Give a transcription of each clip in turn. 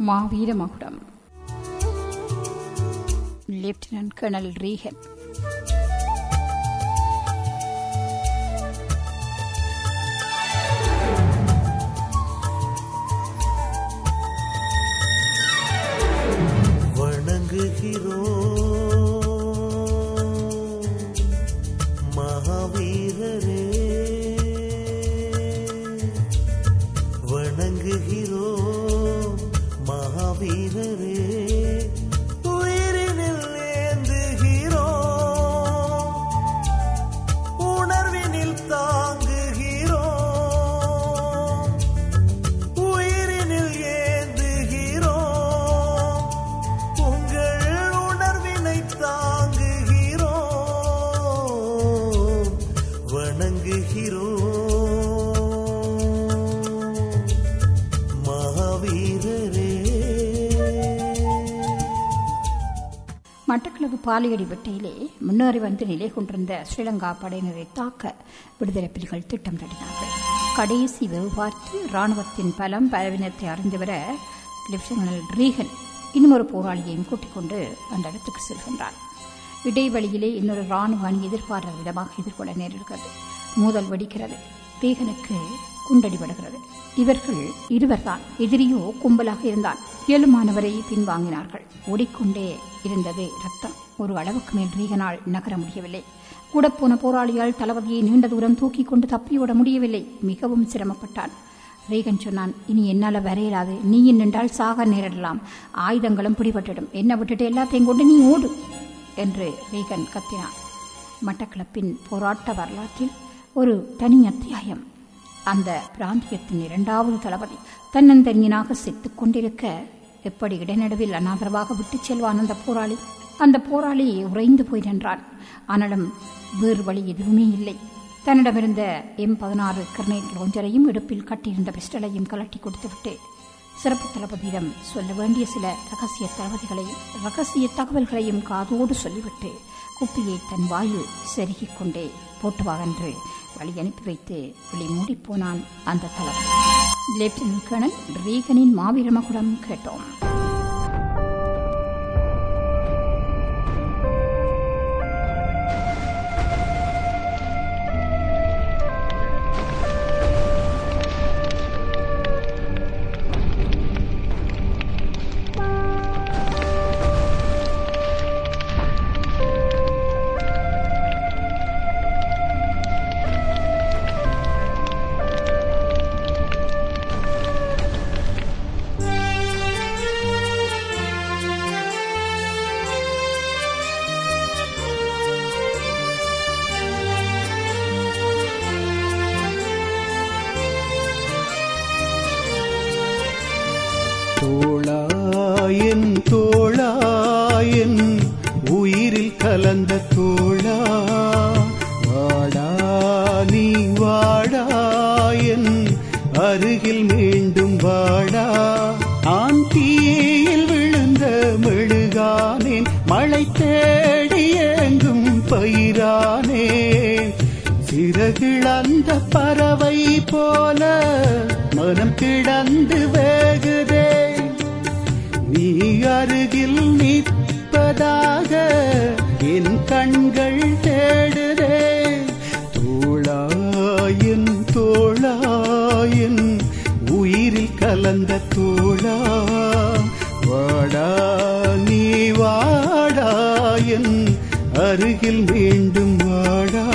மாவீர மகுடம் lieutenant colonel Reagan வணங்குகிறோம் மகாவீரரே வணங்குகிறோம் மகாவீரரே உயிரினில் ஏந்துகிறோம் உணர்வினில் தாங்குகிறோம் உயிரினில் ஏந்துகிறோம் உங்கள் உணர்வினை தாங்குகிறோம் வணங்குகிறோம் மகாவீரரே மட்டக்களப்பு பாலியடி வெட்டையிலே முன்னேறி வந்து நிலை கொண்டிருந்த ஸ்ரீலங்கா படையினரை தாக்க விடுதலை புலிகள் திட்டம் தட்டினார்கள் கடைசி வெகு பார்த்து ராணுவத்தின் பலம் பலவீனத்தை அறிந்து வர லெப்டினல் ரீகன் இன்னொரு போராளியையும் கூட்டிக் கொண்டு அந்த இடத்துக்கு செல்கின்றார் இடைவெளியிலே இன்னொரு ராணுவ அணி எதிர்பாராத விதமாக எதிர்கொள்ள நேரிடுகிறது மோதல் வெடிக்கிறது ரீகனுக்கு குண்டடிபடுகிறது இவர்கள் இருவர்தான் எதிரியோ கும்பலாக இருந்தால் இயலுமானவரை பின்வாங்கினார்கள் ஓடிக்கொண்டே இருந்தது ரத்தம் ஒரு அளவுக்கு மேல் ரீகனால் நகர முடியவில்லை கூடப்போன போராளியால் தளபதியை நீண்ட தூரம் தூக்கிக் கொண்டு தப்பியோட முடியவில்லை மிகவும் சிரமப்பட்டான் ரீகன் சொன்னான் இனி என்னால வரையலாது நீ நின்றால் சாக நேரிடலாம் ஆயுதங்களும் பிடிபட்டுடும் என்ன விட்டுட்டு எல்லாத்தையும் கொண்டு நீ ஓடு என்று ரீகன் கத்தினான் மட்டக்களப்பின் போராட்ட வரலாற்றில் ஒரு தனி அத்தியாயம் அந்த பிராந்தியத்தின் இரண்டாவது தளபதி தன்னந்தனியனாக செத்துக் கொண்டிருக்க எப்படி இடைநடுவில் அனாதரவாக விட்டுச் செல்வான் அந்த போராளி அந்த போராளி உறைந்து போய் நின்றான் ஆனாலும் வேறு வழி எதுவுமே இல்லை தன்னிடமிருந்த எம் பதினாறு கிரனைட் லோஞ்சரையும் இடுப்பில் கட்டியிருந்த பிஸ்டலையும் கலட்டி கொடுத்துவிட்டு சிறப்பு தளபதியிடம் சொல்ல வேண்டிய சில ரகசிய தளபதிகளையும் ரகசிய தகவல்களையும் காதோடு சொல்லிவிட்டு குப்பியை தன் வாயில் செருகிக் கொண்டே போட்டுவா என்று வழி அனுப்பி வைத்து விழி மூடிப்போனான் அந்த தளபதி லெப்டினன்ட் கர்னல் ரீகனின் மாவீரமகுடம் கேட்டோம் தோளாயன் தோளாயன் உயிரில் கலந்த தோளா வாடா நீ வாடாயன் அருகில் மீண்டும் வாடா ஆன் தீயில் விழுந்த மெழுகானேன் மழை தேடி எங்கும் பயிரானேன் சிறகிழந்த பறவை போல மனம் கிடந்து வேகுதே நீ அருகில் நிற்பதாக என் கண்கள் தேடுதே தோளாயன் தோளாயன் உயிரில் கலந்த தோளா வாடா நீ வாடாயன் அருகில் மீண்டும் வாடா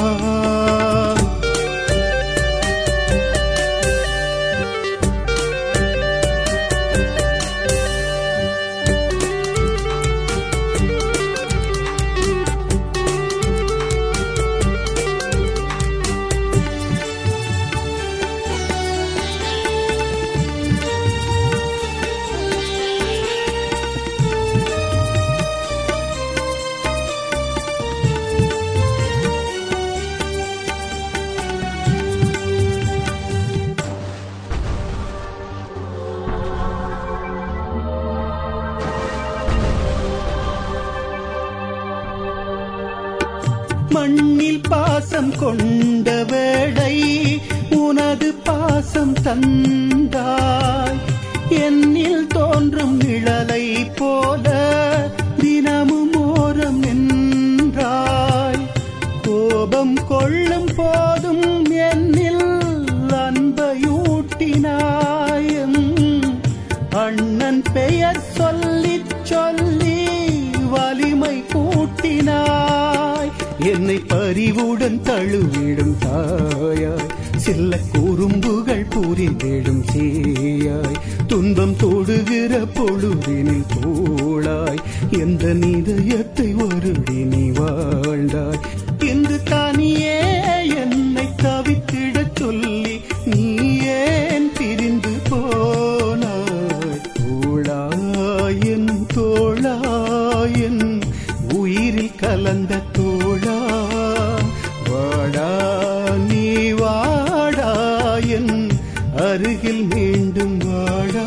மண்ணில் பாசம் கொண்ட வேளை உனது பாசம் தந்தாய் என்னில் தோன்றும் நிழலை போல தினமும் ஓரம் நின்றாய் கோபம் கொள்ளும் போதும் என்னில் அன்பையூட்டினாயும் அண்ணன் பெயர் சொல்லிச் சொல்லி வலிமை கூட்டினாய் என்னை பரிவுடன் தழுவிடும் தாயாய் சில்ல குறும்புகள் புரிந்திடும் சேயாய் துன்பம் தொடுகிற பொழுதினில் தோளாய் எந்த நிதயத்தை வருடி நீ வாழ்ந்தாய் இன்று தனியே என்னை தவித்திடச் சொல்லி நீ ஏன் பிரிந்து போனாய் தோளாயன் தோளாயன் உயிரில் கலந்த தோழா வாடா நீ வாடாயன் அருகில் மீண்டும் வாடா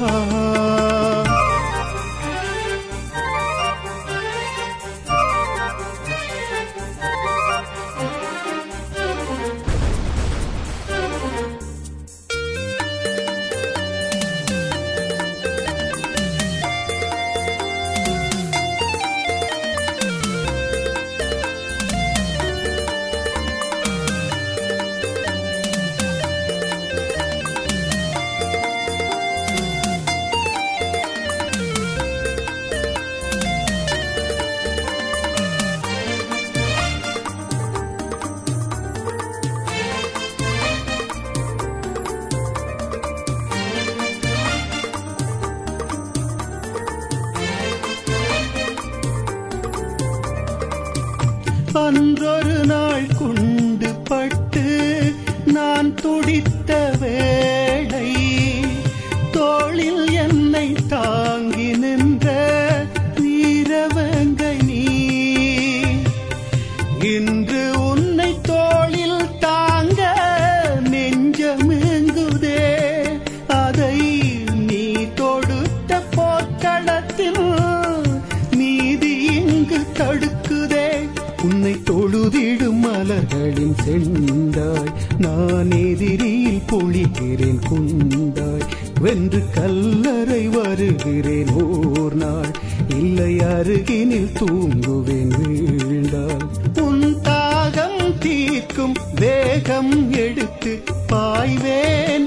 அன்றொரு நாள் குண்டு பட்டு நான் துடித்த வேளை தோளில் என்னை தாங்கி நின்ற வீரவங்கை நீ இன்று உன்னை தோளில் தாங்க நெஞ்சமெங்குதே அதை நீ தொடுத்த போர்க்களத்தில் நீதி இங்கு தடுக்குதே உன்னை தொழுதிடும் மலர்களின் செந்தாய் நான் எதிரியில் பொழிகிறேன் குந்தாய் வென்று கல்லறை வருகிறேன் ஓர் நாள் இல்லை அருகினில் தூங்குவேன் வீழ்ந்தாள் உன் தாகம் தீர்க்கும் வேகம் எடுத்து பாய்வேன்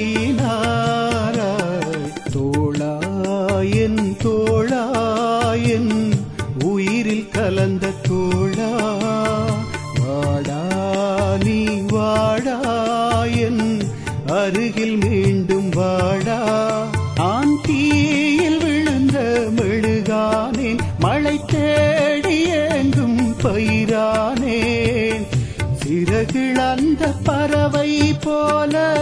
தீனாராய் தோளாயன் தோளாயன் உயிரில் கலந்த தோழா வாடா நீ வாடாயன் அருகில் மீண்டும் வாடா ஆன் தீயில் விழுந்த மெழுகானேன் மழை தேடி எங்கும் பயிரானேன் சிறகிழந்த பறவை போல